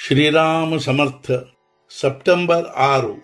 ಶ್ರೀರಾಮ ಸಮರ್ಥ September ಆರು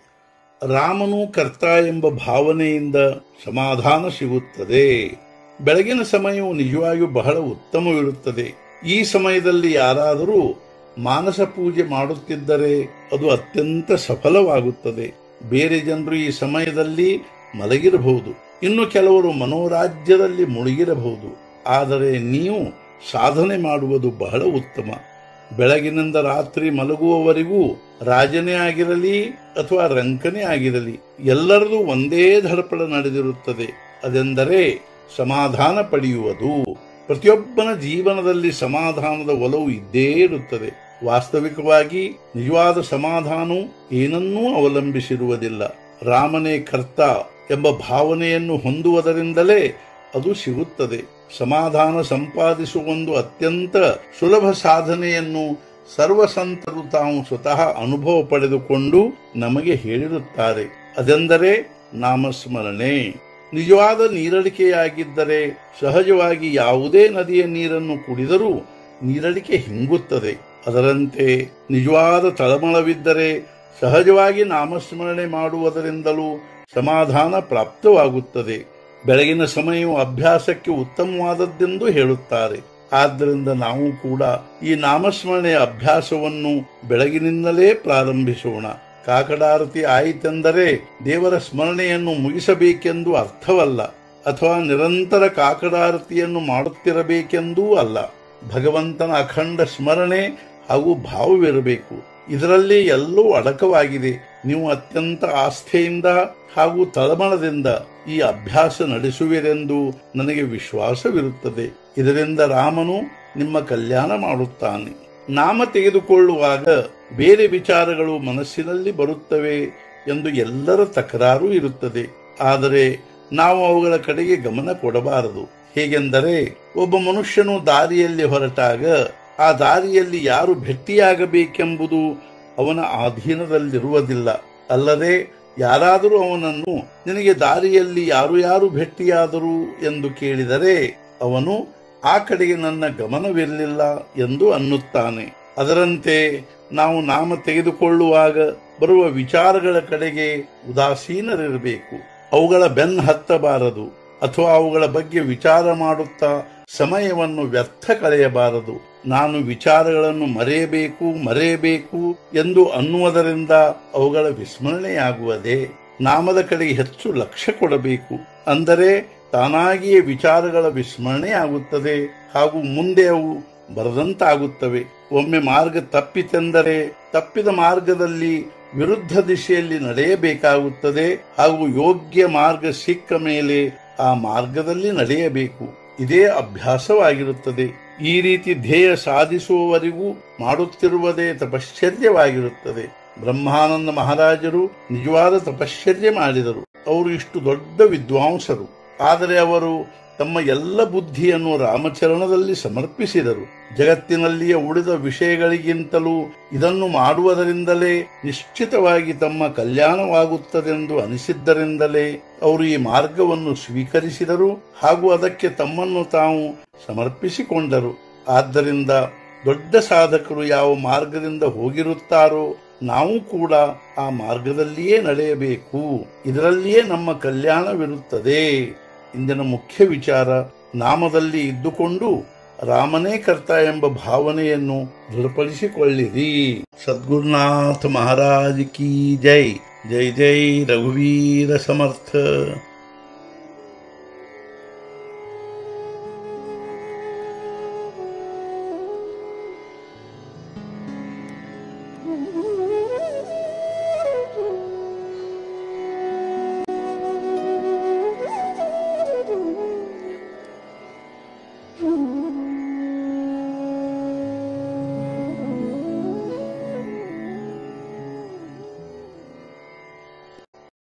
ರಾಮನು ಕರ್ತ ಎಂಬ ಭಾವನೆಯಿಂದ ಸಮಾಧಾನ ಸಿಗುತ್ತದೆ ಬೆಳಗಿನ ಸಮಯವು ನಿಜವಾಗಿಯೂ ಬಹಳ ಉತ್ತಮವಿರುತ್ತದೆ ಈ ಸಮಯದಲ್ಲಿ ಯಾರಾದರೂ ಮಾನಸ ಪೂಜೆ ಮಾಡುತ್ತಿದ್ದರೆ ಅದು ಅತ್ಯಂತ ಸಫಲವಾಗುತ್ತದೆ ಬೇರೆ ಜನರು ಈ ಸಮಯದಲ್ಲಿ ಮಲಗಿರಬಹುದು ಇನ್ನು ಕೆಲವರು ಮನೋರಾಜ್ಯದಲ್ಲಿ ಮುಳುಗಿರಬಹುದು ಆದರೆ ನೀವು ಸಾಧನೆ ಮಾಡುವುದು ಬಹಳ ಉತ್ತಮ ಬೆಳಗಿನಿಂದ ರಾತ್ರಿ ಮಲಗುವವರೆಗೂ ರಾಜನೇ ಆಗಿರಲಿ ಅಥವಾ ರಂಕನೇ ಆಗಿರಲಿ ಎಲ್ಲರದು ಒಂದೇ ಧಡಪಡ ನಡೆದಿರುತ್ತದೆ ಅದೆಂದರೆ ಸಮಾಧಾನ ಪಡೆಯುವುದು ಪ್ರತಿಯೊಬ್ಬನ ಜೀವನದಲ್ಲಿ ಸಮಾಧಾನದ ಒಲವು ಇದ್ದೇ ಇರುತ್ತದೆ ವಾಸ್ತವಿಕವಾಗಿ ನಿಜವಾದ ಸಮಾಧಾನವು ಏನನ್ನೂ ಅವಲಂಬಿಸಿರುವುದಿಲ್ಲ ರಾಮನೇ ಕರ್ತ ಎಂಬ ಭಾವನೆಯನ್ನು ಹೊಂದುವುದರಿಂದಲೇ ಅದು ಸಿಗುತ್ತದೆ ಸಮಾಧಾನ ಸಂಪಾದಿಸುವ ಒಂದು ಅತ್ಯಂತ ಸುಲಭ ಸಾಧನೆಯನ್ನು ಸರ್ವಸಂತರು ತಾವು ಸ್ವತಃ ಅನುಭವ ಪಡೆದುಕೊಂಡು ನಮಗೆ ಹೇಳಿರುತ್ತಾರೆ ಅದೆಂದರೆ ನಾಮಸ್ಮರಣೆ ನಿಜವಾದ ನೀರಡಿಕೆಯಾಗಿದ್ದರೆ ಸಹಜವಾಗಿ ಯಾವುದೇ ನದಿಯ ನೀರನ್ನು ಕುಡಿದರೂ ನೀರಡಿಕೆ ಹಿಂಗುತ್ತದೆ ಅದರಂತೆ ನಿಜವಾದ ತಳಮಳವಿದ್ದರೆ ಸಹಜವಾಗಿ ನಾಮಸ್ಮರಣೆ ಮಾಡುವುದರಿಂದಲೂ ಸಮಾಧಾನ ಪ್ರಾಪ್ತವಾಗುತ್ತದೆ ಬೆಳಗಿನ ಸಮಯವು ಅಭ್ಯಾಸಕ್ಕೆ ಉತ್ತಮವಾದದ್ದೆಂದು ಹೇಳುತ್ತಾರೆ ಆದ್ದರಿಂದ ನಾವು ಕೂಡ ಈ ನಾಮಸ್ಮರಣೆಯ ಅಭ್ಯಾಸವನ್ನು ಬೆಳಗಿನಿಂದಲೇ ಪ್ರಾರಂಭಿಸೋಣ ಕಾಕಡಾರತಿ ಆಯಿತೆಂದರೆ ದೇವರ ಸ್ಮರಣೆಯನ್ನು ಮುಗಿಸಬೇಕೆಂದು ಅರ್ಥವಲ್ಲ ಅಥವಾ ನಿರಂತರ ಕಾಕಡಾರತಿಯನ್ನು ಮಾಡುತ್ತಿರಬೇಕೆಂದೂ ಅಲ್ಲ ಭಗವಂತನ ಅಖಂಡ ಸ್ಮರಣೆ ಹಾಗೂ ಭಾವವಿರಬೇಕು ಇದರಲ್ಲಿ ಎಲ್ಲವೂ ಅಡಕವಾಗಿದೆ ನೀವು ಅತ್ಯಂತ ಆಸ್ಥೆಯಿಂದ ಹಾಗೂ ತಳಮಳದಿಂದ ಈ ಅಭ್ಯಾಸ ನಡೆಸುವಿರೆಂದು ನನಗೆ ವಿಶ್ವಾಸವಿರುತ್ತದೆ ಇದರಿಂದ ರಾಮನು ನಿಮ್ಮ ಕಲ್ಯಾಣ ಮಾಡುತ್ತಾನೆ ನಾಮ ತೆಗೆದುಕೊಳ್ಳುವಾಗ ಬೇರೆ ವಿಚಾರಗಳು ಮನಸ್ಸಿನಲ್ಲಿ ಬರುತ್ತವೆ ಎಂದು ಎಲ್ಲರ ತಕರಾರು ಇರುತ್ತದೆ ಆದರೆ ನಾವು ಅವುಗಳ ಕಡೆಗೆ ಗಮನ ಕೊಡಬಾರದು ಹೇಗೆಂದರೆ ಒಬ್ಬ ಮನುಷ್ಯನು ದಾರಿಯಲ್ಲಿ ಹೊರಟಾಗ ಆ ದಾರಿಯಲ್ಲಿ ಯಾರು ಭೆಟ್ಟಿಯಾಗಬೇಕೆಂಬುದು ಅವನ ಅಧೀನದಲ್ಲಿರುವುದಿಲ್ಲ ಅಲ್ಲದೆ ಯಾರಾದರೂ ಅವನನ್ನು ನಿನಗೆ ದಾರಿಯಲ್ಲಿ ಯಾರು ಯಾರು ಭೆಟ್ಟಿಯಾದರು ಎಂದು ಕೇಳಿದರೆ ಅವನು ಆ ಕಡೆಗೆ ನನ್ನ ಗಮನವಿರಲಿಲ್ಲ ಎಂದು ಅನ್ನುತ್ತಾನೆ ಅದರಂತೆ ನಾವು ನಾಮ ತೆಗೆದುಕೊಳ್ಳುವಾಗ ಬರುವ ವಿಚಾರಗಳ ಕಡೆಗೆ ಉದಾಸೀನರಿರಬೇಕು ಅವುಗಳ ಬೆನ್ನ ಹತ್ತಬಾರದು ಅಥವಾ ಅವುಗಳ ಬಗ್ಗೆ ವಿಚಾರ ಮಾಡುತ್ತಾ ಸಮಯವನ್ನು ವ್ಯರ್ಥ ಕಳೆಯಬಾರದು ನಾನು ವಿಚಾರಗಳನ್ನು ಮರೆಯಬೇಕು ಮರೆಯಬೇಕು ಎಂದು ಅನ್ನುವುದರಿಂದ ಅವುಗಳ ವಿಸ್ಮರಣೆಯಾಗುವುದೇ ನಾಮದ ಕಡೆಗೆ ಹೆಚ್ಚು ಲಕ್ಷ್ಯ ಕೊಡಬೇಕು ಅಂದರೆ ತಾನಾಗಿಯೇ ವಿಚಾರಗಳ ವಿಸ್ಮರಣೆಯಾಗುತ್ತದೆ ಹಾಗೂ ಮುಂದೆ ಅವು ಬರದಂತಾಗುತ್ತವೆ ಒಮ್ಮೆ ಮಾರ್ಗ ತಪ್ಪಿತೆಂದರೆ ತಪ್ಪಿದ ಮಾರ್ಗದಲ್ಲಿ ವಿರುದ್ಧ ದಿಶೆಯಲ್ಲಿ ನಡೆಯಬೇಕಾಗುತ್ತದೆ ಹಾಗೂ ಯೋಗ್ಯ ಮಾರ್ಗ ಸಿಕ್ಕ ಮೇಲೆ ಆ ಮಾರ್ಗದಲ್ಲಿ ನಡೆಯಬೇಕು ಇದೇ ಅಭ್ಯಾಸವಾಗಿರುತ್ತದೆ ಈ ರೀತಿ ಧ್ಯೇಯ ಸಾಧಿಸುವವರೆಗೂ ಮಾಡುತ್ತಿರುವುದೇ ತಪಶ್ಚರ್ಯವಾಗಿರುತ್ತದೆ ಬ್ರಹ್ಮಾನಂದ ಮಹಾರಾಜರು ನಿಜವಾದ ತಪಶ್ಚರ್ಯ ಮಾಡಿದರು ಅವರು ಇಷ್ಟು ದೊಡ್ಡ ವಿದ್ವಾಂಸರು ಆದರೆ ಅವರು ತಮ್ಮ ಎಲ್ಲ ಬುದ್ಧಿಯನ್ನು ರಾಮಚರಣದಲ್ಲಿ ಸಮರ್ಪಿಸಿದರು ಜಗತ್ತಿನಲ್ಲಿಯ ಉಳಿದ ವಿಷಯಗಳಿಗಿಂತಲೂ ಇದನ್ನು ಮಾಡುವುದರಿಂದಲೇ ನಿಶ್ಚಿತವಾಗಿ ತಮ್ಮ ಕಲ್ಯಾಣವಾಗುತ್ತದೆಂದು ಅನಿಸಿದ್ದರಿಂದಲೇ ಅವರು ಈ ಮಾರ್ಗವನ್ನು ಸ್ವೀಕರಿಸಿದರು ಹಾಗೂ ಅದಕ್ಕೆ ತಮ್ಮನ್ನು ತಾವು ಸಮರ್ಪಿಸಿಕೊಂಡರು ಆದ್ದರಿಂದ ದೊಡ್ಡ ಸಾಧಕರು ಯಾವ ಮಾರ್ಗದಿಂದ ಹೋಗಿರುತ್ತಾರೋ ನಾವು ಕೂಡ ಆ ಮಾರ್ಗದಲ್ಲಿಯೇ ನಡೆಯಬೇಕು ಇದರಲ್ಲಿಯೇ ನಮ್ಮ ಕಲ್ಯಾಣವಿರುತ್ತದೆ ಇಂದಿನ ಮುಖ್ಯ ವಿಚಾರ ನಾಮದಲ್ಲಿ ಇದ್ದುಕೊಂಡು ರಾಮನೇ ಕರ್ತ ಎಂಬ ಭಾವನೆಯನ್ನು ದೃಢಪಡಿಸಿಕೊಳ್ಳಿರಿ ಸದ್ಗುರುನಾಥ ಮಹಾರಾಜ್ ಕಿ ಜೈ ಜೈ ಜೈ ರಘುವೀರ ಸಮರ್ಥ